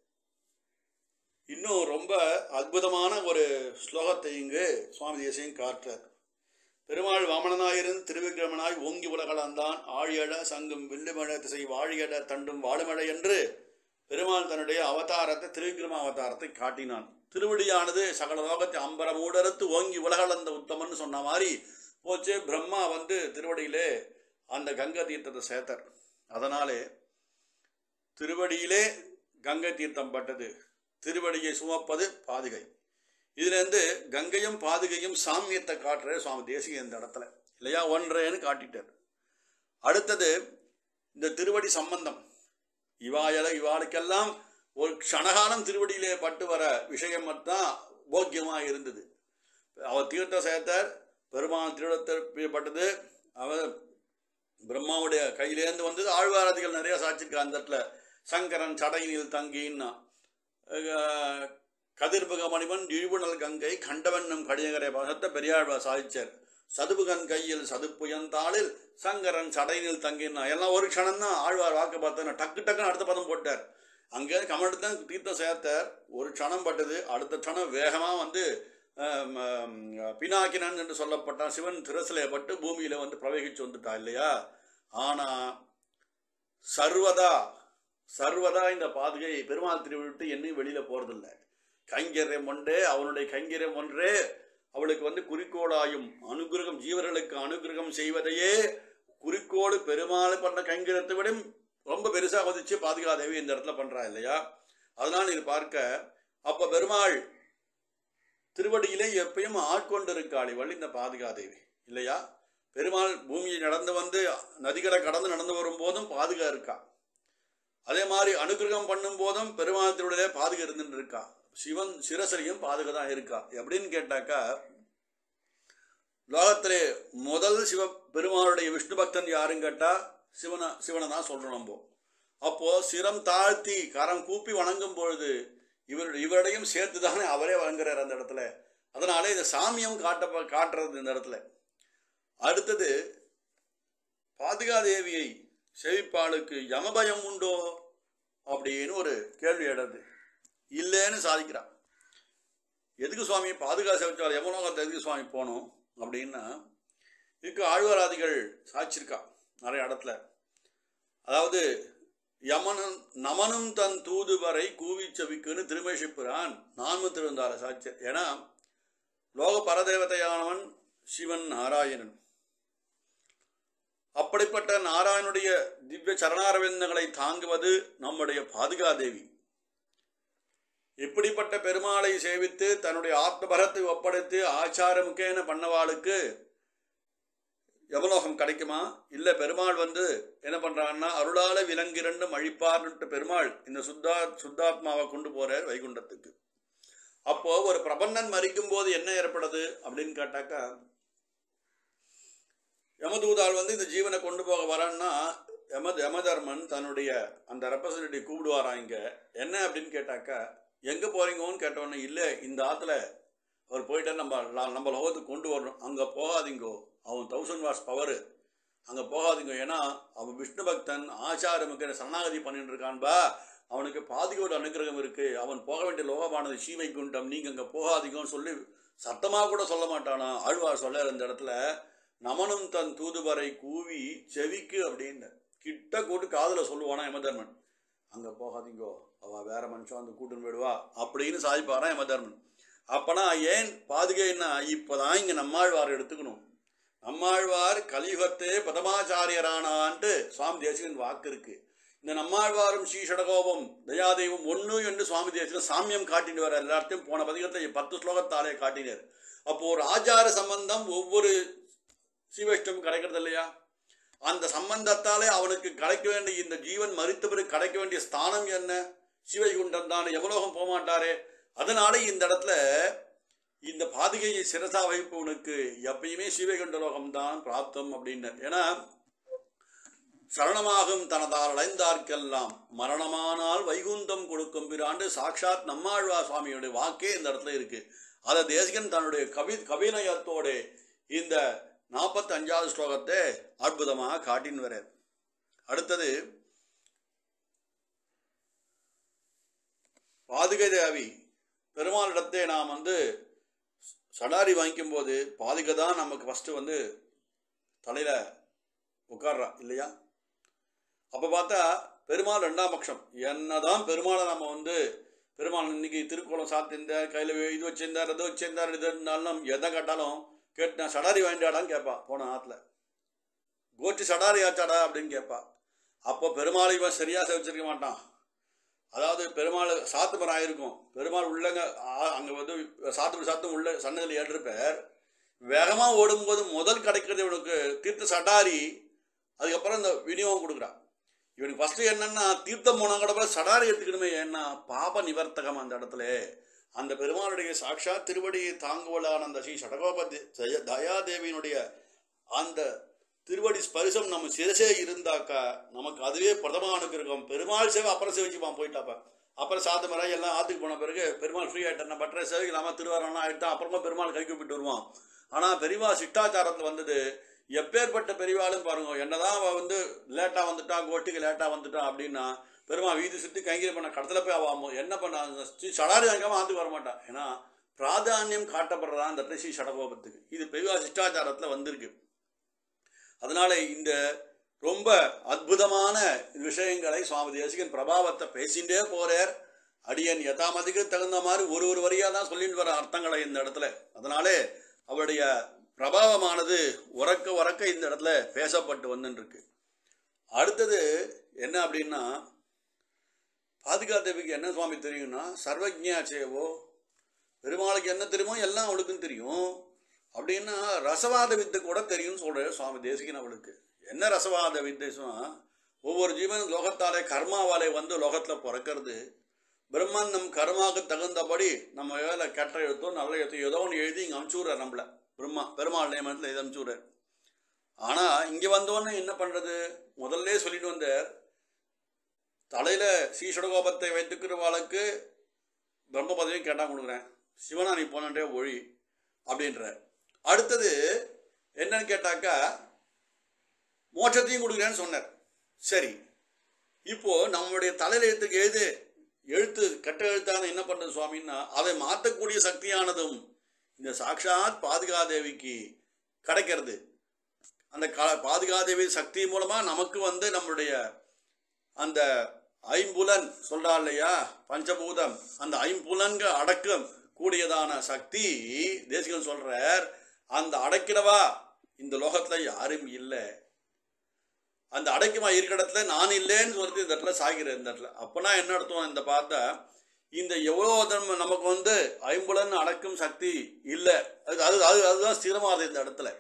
இன்னும் ரொம்ப அற்புதமான ஒரு ஸ்லோகத்தை இங்கு சுவாமி தேசியம் காட்டுறார் பெருமாள் வாமனனாயிருந்து திருவிக்கிரமனாய் ஓங்கி உலகளந்தான் ஆழியழ சங்கும் வில்லுமழ திசை வாழியழ தண்டும் வாழுமழை என்று பெருமாள் தன்னுடைய அவதாரத்தை திருவிக்கிரம அவதாரத்தை காட்டினான் திருவடியானது சகல லோகத்தை அம்பர மூடறுத்து ஓங்கி உலகளந்த உத்தமன்னு சொன்ன மாதிரி போச்சு பிரம்மா வந்து திருவடியிலே அந்த கங்கை தீர்த்தத்தை சேர்த்தார் அதனாலே திருவடியிலே கங்கை தீர்த்தம் பட்டது திருவடியை சுமப்பது பாதுகை இதுலேருந்து கங்கையும் பாதுகையும் சாமியத்தை காட்டுற சுவாமி தேசிக இந்த இடத்துல இல்லையா ஒன்றேன்னு காட்டிட்டார் அடுத்தது இந்த திருவடி சம்பந்தம் இவாயல இவாளுக்கெல்லாம் ஒரு க்ஷணகாலம் திருவடியிலே பட்டு வர விஷயம் தான் போக்கியமாக இருந்தது அவர் தீர்த்த சேத்தர் பெருமாள் திருடத்தில் பட்டது அவர் பிரம்மாவுடைய கையிலேருந்து வந்தது ஆழ்வாரதிகள் நிறைய சாட்சிருக்கா அந்த இடத்துல சங்கரன் சடையினில் தங்கின்னா அஹ், கதிர்பக மணிவன் இழிவுணல் கங்கை கண்டவண்ணம் கடியகரை பகத்தை பெரியாழ்வார் சாதிச்சார் சதுபுகன் கையில் சதுப்புயந்தாளில் சங்கரன் சடையினில் தங்கினா எல்லாம் ஒரு க்ஷணம் தான் ஆழ்வார் வாக்கு பார்த்தேன் டக்கு டக்குன்னு அடுத்த பதம் போட்டார் அங்கே கமலத்து தான் தீர்த்தம் சேர்த்தார் ஒரு க்ஷணம் பட்டது அடுத்த க்ஷணம் வேகமாக வந்து ஆம், ஆம், பினாக்கினன் என்று சொல்லப்பட்டான் சிவன் திரசிலே பட்டு பூமியில வந்து பிரவேகிச்சு வந்துட்டா இல்லையா ஆனா சர்வதா சர்வதா இந்த பாதுகை பெருமாள் திருவிட்டு என்னையும் வெளியில போறதில்லை கைங்கரியம் ஒன்றே அவனுடைய கைங்கரியம் ஒன்றே அவளுக்கு வந்து குறிக்கோளாயும் அனுகிரகம் ஜீவர்களுக்கு அனுகிரகம் செய்வதையே குறிக்கோடு பெருமாள் பண்ண கைங்கரியத்தை விட ரொம்ப பெருசா கொதிச்சு பாதுகாதேவி இந்த இடத்துல பண்றா இல்லையா அதனால் இது பார்க்க அப்ப பெருமாள் திருவடியிலே எப்பயும் ஆட்கொண்டிருக்காள் இவள் இந்த பாதுகாதேவி இல்லையா பெருமாள் பூமியை நடந்து வந்து நதிகளை கடந்து நடந்து வரும்போதும் பாதுகா இருக்கா அதே மாதிரி அனுகிரகம் பண்ணும் போதும் பெருமாள் திருவிழையிலே பாதுகா இருந்துட்டு இருக்கா சிவன் சிரசரியும் பாதுகா தான் இருக்கா எப்படின்னு கேட்டாக்கா லோகத்திலே முதல் சிவ பெருமாளுடைய விஷ்ணு பக்தன் யாருன்னு கேட்டா சிவனை சிவனை தான் சொல்றோம் நம்ம அப்போ சிரம் தாழ்த்தி கரம் கூப்பி வணங்கும் பொழுது இவருடைய இவருடையும் சேர்த்து தானே அவரே வணங்குறார் அந்த இடத்துல அதனாலே இந்த சாமியம் காட்ட காட்டுறது இந்த இடத்துல அடுத்தது பாதுகாதேவியை செவிப்பாளுக்கு யமபயம் உண்டோ அப்படின்னு ஒரு கேள்வி எழுது இல்லைன்னு சாதிக்கிறான் எதுக்கு சுவாமி பாதுகா செவிச்சால் யமலோகத்தை எதுக்கு சுவாமி போகணும் அப்படின்னா இதுக்கு ஆழ்வாராதிகள் சாட்சிருக்கா நிறைய இடத்துல அதாவது யமனும் நமனும் தன் தூதுவரை கூவி செவிக்குன்னு திருமேஷிப்புறான் நான்கு திருந்தார சாட்சி ஏன்னா லோக பரதேவதையானவன் சிவன் நாராயணன் அப்படிப்பட்ட நாராயணுடைய திவ்ய சரணாரவிந்தங்களை தாங்குவது நம்முடைய பாதுகாதேவி இப்படிப்பட்ட பெருமாளை சேவித்து தன்னுடைய ஆத்மபரத்தை ஒப்படைத்து ஆச்சார முக்கேன பண்ணவாளுக்கு யமலோகம் கிடைக்குமா இல்ல பெருமாள் வந்து என்ன பண்றான்னா அருளால விலங்கிரண்டு அழிப்பார்னுட்டு பெருமாள் இந்த சுத்தா சுத்தாத்மாவை கொண்டு போறார் வைகுண்டத்துக்கு அப்போ ஒரு பிரபந்தன் மறிக்கும் போது என்ன ஏற்படுது அப்படின்னு கேட்டாக்கா யமதூதாள் வந்து இந்த ஜீவனை கொண்டு போக வரான்னா யம யமதர்மன் தன்னுடைய அந்த ரெப்ரசன்டேட்டிவ் கூப்பிடுவாரா இங்க என்ன அப்படின்னு கேட்டாக்கா எங்க போறீங்கன்னு கேட்டோன்னே இல்லை இந்த ஆத்துல அவர் போயிட்டா நம்ம ல- நம்ம லோகத்துக்கு கொண்டு வரணும் அங்க போகாதீங்கோ அவன் தௌசண்ட் வாட்ஸ் பவரு அங்க போகாதீங்க ஏன்னா அவன் விஷ்ணு பக்தன் ஆச்சாரமுக்கு சரணாகதி பண்ணிட்டு இருக்கான்பா அவனுக்கு பாதியோட அனுகிரகம் இருக்கு அவன் போக வேண்டிய லோகமானது சீவைக்குண்டம் நீங்க அங்க போகாதீங்கன்னு சொல்லி சத்தமா கூட சொல்ல மாட்டானா ஆழ்வார் சொல்ல இந்த இடத்துல நமனும் தன் தூதுவரை கூவி செவிக்கு அப்படின்னு கிட்ட கூட்டு காதுல சொல்லுவானா யமதர்மன் அங்க போகாதீங்கோ அவ வேற மனுஷன் வந்து கூட்டுன்னு போயிடுவா அப்படின்னு சாதிப்பாரா யமதர்மன் அப்பனா ஏன் பாதுகைன்னா இப்பதான் இங்க நம்மாழ்வார் எடுத்துக்கணும் நம்மாழ்வார் கலியுகத்தே பதமாச்சாரியரானான்ட்டு சுவாமி தேசிகன் வாக்கு இருக்கு இந்த நம்மாழ்வாரும் ஸ்ரீ ஷடகோபம் தயாதெய்வம் ஒண்ணு என்று சுவாமி தேசிகன் சாமியம் காட்டிட்டு வர எல்லாத்தையும் போன பதிகத்தை பத்து ஸ்லோகத்தாலே காட்டினார் அப்போ ஒரு ஆச்சார சம்பந்தம் ஒவ்வொரு சீவைஷ்டம் கிடைக்கிறது இல்லையா அந்த சம்பந்தத்தாலே அவனுக்கு கிடைக்க வேண்டிய இந்த ஜீவன் மறித்த பிறகு கிடைக்க வேண்டிய ஸ்தானம் என்ன சிவைகுண்டம் தான் எவலோகம் போக மாட்டாரே அதனால இந்த இடத்துல இந்த பாதுகையை சிரசா வைப்பவனுக்கு எப்பயுமே சிவைகுண்ட லோகம் தான் பிராப்தம் அப்படின்னு ஏன்னா சரணமாகும் தனதால் அடைந்தார்க்கெல்லாம் மரணமானால் வைகுந்தம் கொடுக்கும் பிராண்டு சாட்சாத் நம்மாழ்வா சுவாமியுடைய வாக்கே இந்த இடத்துல இருக்கு அதை தேசிகன் தன்னுடைய கவி கவிநயத்தோட இந்த நாற்பத்தி அஞ்சாவது ஸ்லோகத்தை அற்புதமாக காட்டின் வர அடுத்தது பாதுகை தேவி பெருமாளிடத்தை நாம் வந்து சடாரி வாங்கிக்கும் போது பாதுகை தான் நமக்கு ஃபர்ஸ்ட் வந்து தலையில உட்கார்றா இல்லையா அப்ப பார்த்தா பெருமாள் ரெண்டாம் பட்சம் என்னதான் பெருமாளை நம்ம வந்து பெருமாள் இன்னைக்கு திருக்கோலம் சாத்திருந்தார் கையில இது வச்சிருந்தார் அது வச்சிருந்தார் இது இருந்தாலும் எதை கேட்டாலும் கேட்டு நான் சடாரி வாங்கிட்டாடான்னு கேட்பா போன ஆத்துல கோச்சி சடாரி ஆச்சாடா அப்படின்னு கேட்பா அப்போ பெருமாளை இவன் சரியா சேவிச்சிருக்க மாட்டான் அதாவது பெருமாள் சாத்துமரம் ஆயிருக்கும் பெருமாள் உள்ளங்க ஆ- அங்க வந்து சாத்து சாத்தும் உள்ள சன்னதியில் ஏற்றிருப்பார் வேகமா ஓடும்போது முதல் கிடைக்கிறது இவனுக்கு தீர்த்த சடாரி அதுக்கப்புறம் இந்த விநியோகம் கொடுக்குறான் இவனுக்கு ஃபர்ஸ்ட் என்னன்னா தீர்த்தம் போனா கூட அப்புறம் சடாரி எடுத்துக்கணுமே ஏன்னா பாப நிவர்த்தகம் அந்த இடத்துல அந்த பெருமாளுடைய சாட்சா திருவடியை தாங்குவலான அந்த ஸ்ரீ சடகோப தி- தய- தயாதேவியினுடைய அந்த திருவடி ஸ்பரிசம் நம்ம சிரசே இருந்தாக்கா நமக்கு அதுவே பிரதம அனுக்கிரகம் பெருமாள் சேவை அப்புறம் சேவிச்சுப்பான் போயிட்டாப்ப அப்புறம் சாத்து மரம் எல்லாம் ஆத்துக்கு போன பிறகு பெருமாள் ஃப்ரீ ஆயிட்டான் பற்ற சேவை இல்லாமல் திருவாரம்லாம் ஆயிட்டான் அப்புறமா பெருமாள் கை கூப்பிட்டு வருவான் ஆனால் பெரியவா சிஷ்டாச்சாரத்தில் வந்தது எப்பேற்பட்ட பெரியவாளும் பாருங்க என்னதான் அவ வந்து லேட்டாக வந்துட்டான் கோட்டிக்கு லேட்டாக வந்துட்டான் அப்படின்னா பெருமா வீதி சுற்றி கைங்கரி பண்ண கடத்தில் போய் அவன் என்ன பண்ண ஸ்ரீ சடாரி வாங்காமல் ஆத்துக்கு வர மாட்டான் ஏன்னா பிராதானியம் காட்டப்படுறதா அந்த இடத்துல ஸ்ரீ சடகோபத்துக்கு இது பெரியவா சிஷ்டாச்சாரத்தில் வந்திருக்கு அதனால இந்த ரொம்ப அற்புதமான விஷயங்களை சுவாமி தேசிகன் பிரபாவத்தை பேசிண்டே போறார் அடியன் யதாமதிக்கு தகுந்த மாதிரி ஒரு ஒரு வரியாக தான் சொல்லிட்டு வர அர்த்தங்களை இந்த இடத்துல அதனாலே அவருடைய பிரபாவமானது உறக்க உறக்க இந்த இடத்துல பேசப்பட்டு வந்துன்னு இருக்கு அடுத்தது என்ன அப்படின்னா பாதுகாத்தேவிக்கு என்ன சுவாமி தெரியும்னா சர்வஜ்ஞா சேவோ பெருமாளுக்கு என்ன தெரியுமோ எல்லாம் அவளுக்கும் தெரியும் அப்படின்னா ரசவாத வித்தை கூட தெரியும்னு சொல்கிறார் சுவாமி தேசிகன் அவளுக்கு என்ன ரசவாத வித்தைசுனா ஒவ்வொரு ஜீவனும் லோகத்தாலே கர்மாவாலே வந்து லோகத்தில் பிறக்கிறது பிரம்மன் நம் கர்மாவுக்கு தகுந்தபடி நம்ம வேலை கெட்ட எழுத்தோ நல்ல எழுத்தோ ஏதோ ஒன்று எழுதி இங்கே அமுச்சுடுறார் நம்மள பிரம்மா பெருமாள் நியமனத்தில் இதை அமுச்சுடுறார் ஆனால் இங்கே வந்தோடனே என்ன பண்ணுறது முதல்ல சொல்லிட்டு வந்தார் தலையில் ஸ்ரீஷடகோபத்தை வைத்துக்கிறவாளுக்கு பிரம்ம பதவியும் கேட்டால் கொடுக்குறேன் சிவனா நீ போனன்றே ஒழி அப்படின்ற அடுத்தது என்னன்னு கேட்டாக்கா மோட்சத்தையும் கொடுக்குறேன்னு சொன்னார் சரி இப்போ நம்மளுடைய தலையில் எழுத்துக்கு எழுது எழுத்து கட்ட எழுத்தான என்ன பண்ணுறது சுவாமின்னா அதை மாற்றக்கூடிய சக்தியானதும் இந்த சாட்சாத் பாதுகாதேவிக்கு கிடைக்கிறது அந்த கா பாதுகாதேவி சக்தி மூலமாக நமக்கு வந்து நம்மளுடைய அந்த ஐம்புலன் சொல்றா இல்லையா பஞ்சபூதம் அந்த ஐம்புலன்க அடக்கம் கூடியதான சக்தி தேசிகன் சொல்றார் அந்த அடக்கிடவா இந்த லோகத்துல யாரும் இல்லை அந்த அடைக்குமா இருக்கிற இடத்துல நான் இல்லைன்னு சொல்றது இந்த இடத்துல சாகிறேன் இந்த இடத்துல அப்பனா என்ன அர்த்தம் இந்த பார்த்தா இந்த எவ்வளோ தர்ம நமக்கு வந்து ஐம்புலன் அடக்கும் சக்தி இல்லை அது அது அது அதுதான் ஸ்திரமாகுது இந்த இடத்துல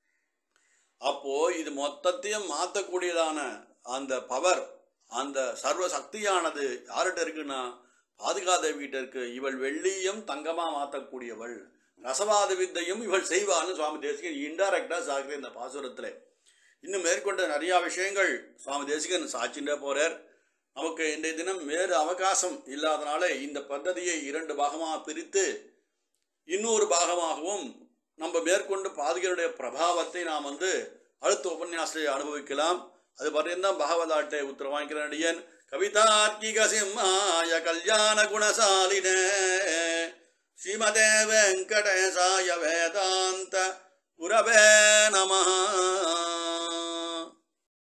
அப்போ இது மொத்தத்தையும் மாற்றக்கூடியதான அந்த பவர் அந்த சர்வ சக்தியானது யார்கிட்ட இருக்குன்னா பாதுகாத வீட்டு இருக்கு இவள் வெள்ளியும் தங்கமா மாற்றக்கூடியவள் ரசவாத வித்தையும் இவள் செய்வான்னு சுவாமி தேசிகன் இன்டைரக்டா சாகுது இந்த பாசுரத்தில் இன்னும் மேற்கொண்ட நிறையா விஷயங்கள் சுவாமி தேசிகன் சாட்சிண்டே போறார் நமக்கு இன்றைய தினம் வேறு அவகாசம் இல்லாதனால இந்த பദ്ധதியை இரண்டு பாகமாக பிரித்து இன்னொரு பாகமாகவும் நம்ம மேற்கொண்டு பாதுகையுடைய பிரபாவத்தை நாம் வந்து அடுத்த உபன்யாசத்தை அனுபவிக்கலாம் அது பர்யந்தம் பகவதாட்டை உத்தரவாங்கிற அடியன் கவிதார்க்கிக சிம்மாய கல்யாண குணசாலினே ஸ்ரீமதே வெங்கடேசாய வேதாந்த குரவே நமஹ